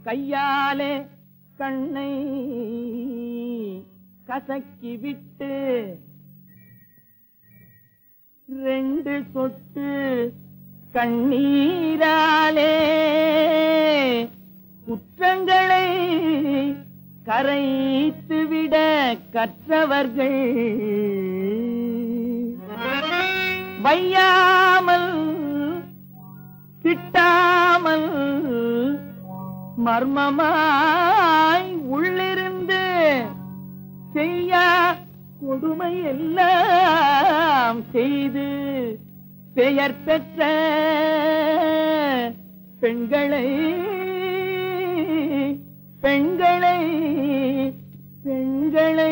கையாலே கண்ணை கசக்கி விட்டு ரெண்டு சொட்டு கண்ணீராலே குற்றங்களை கரைத்து விட கற்றவர்கள் வையாமல் திட்டாமல் மர்மமாய் உள்ளிருந்து செய்யா கொடுமை எல்லாம் செய்து பெயர் பெற்ற பெண்களை பெண்களை பெண்களை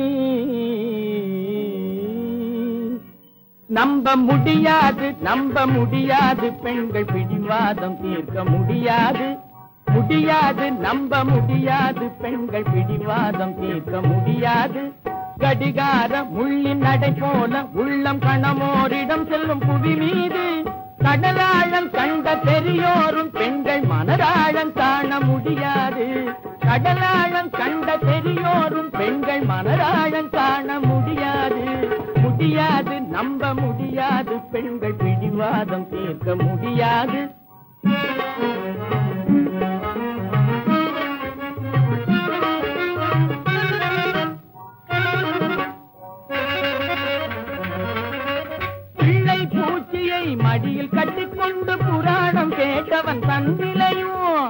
நம்ப முடியாது நம்ப முடியாது பெண்கள் பிடிவாதம் தீர்க்க முடியாது முடியாது நம்ப முடியாது பெண்கள் பிடிவாதம் தீர்க்க முடியாது கடிகார முள்ளின் நடை போல உள்ளம் கணமோரிடம் செல்லும் புவி மீது கடலாழம் கண்ட பெரியோரும் பெண்கள் மனதாழம் காண முடியாது கடலாழம் கண்ட பெரியோரும் பெண்கள் மனதாழம் காண முடியாது முடியாது நம்ப முடியாது பெண்கள் பிடிவாதம் தீர்க்க முடியாது பிள்ளை பூச்சியை மடியில் கட்டிக்கொண்டு புராணம் கேட்டவன் தன்னிலையும்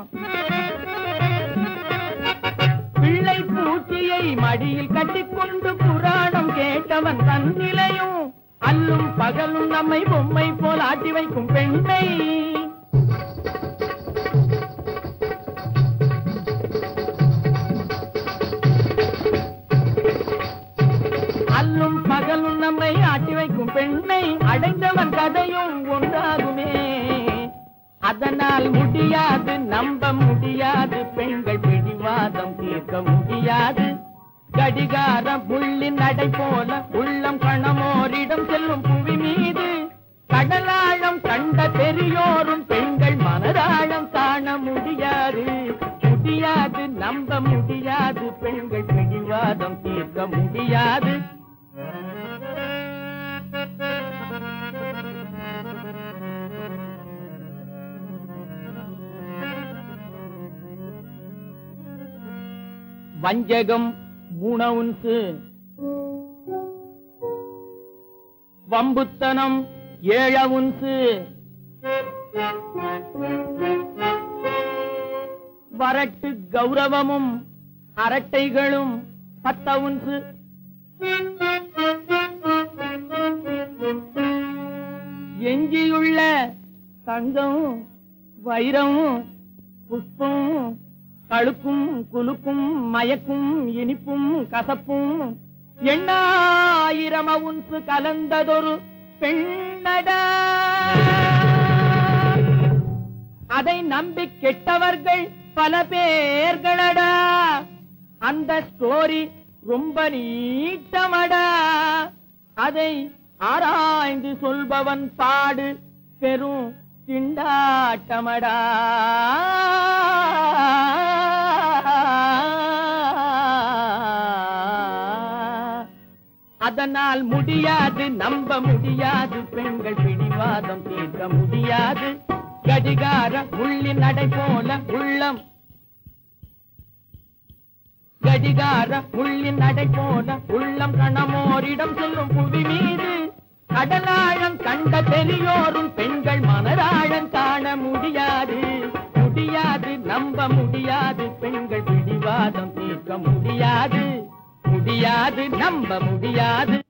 பிள்ளை பூச்சியை மடியில் கட்டிக்கொண்டு புராணம் கேட்டவன் தன்னிலையும் அல்லும் பகலும் நம்மை பொம்மை போல் ஆட்டி வைக்கும் பெண்ணை அல்லும் பகலும் நம்மை ஆட்டி வைக்கும் பெண்ணை அடைந்தவன் கதையும் ஒன்றாகுமே அதனால் முடியாது நம்ப முடியாது பெண்கள் பிடிவாதம் தீர்க்க முடியாது கடிகார புள்ளின் நடை போல உள்ளம் கணமோரிடம் செல்லும் புவி மீது கடலாழம் கண்ட பெரியோரும் பெண்கள் மனதாழம் காண முடியாது முடியாது நம்ப முடியாது பெண்கள் பிடிவாதம் தீர்க்க முடியாது வஞ்சகம் மூண உன்சு வம்புத்தனம் ஏழ உன்சு வரட்டு கௌரவமும் அரட்டைகளும் பத்த உன்சு எஞ்சியுள்ள தங்கம் வைரம் புஷ்பம் கழுக்கும் குலுக்கும் மயக்கும் இனிப்பும் கசப்பும் எண்ணாயிரம் உன்சு கலந்ததொரு பெண்ணடா அதை நம்பி கெட்டவர்கள் பல பேர்களடா அந்த ஸ்டோரி ரொம்ப நீட்டமடா அதை ஆராய்ந்து சொல்பவன் பாடு பெரும் திண்டாட்டமடா அதனால் முடியாது நம்ப முடியாது பெண்கள் பிடிவாதம் தீர்க்க முடியாது கடிகார உள்ளின் நடை போல உள்ளம் கடிகார உள்ளின் நடை போல உள்ளம் கணமோரிடம் சொல்லும் புவி மீது கடலாழம் கண்ட பெரியோரும் பெண்கள் மனதாழம் காண முடியாது முடியாது நம்ப முடியாது பெண்கள் பிடிவாதம் தீர்க்க முடியாது முடியாது நம்ப முடியாது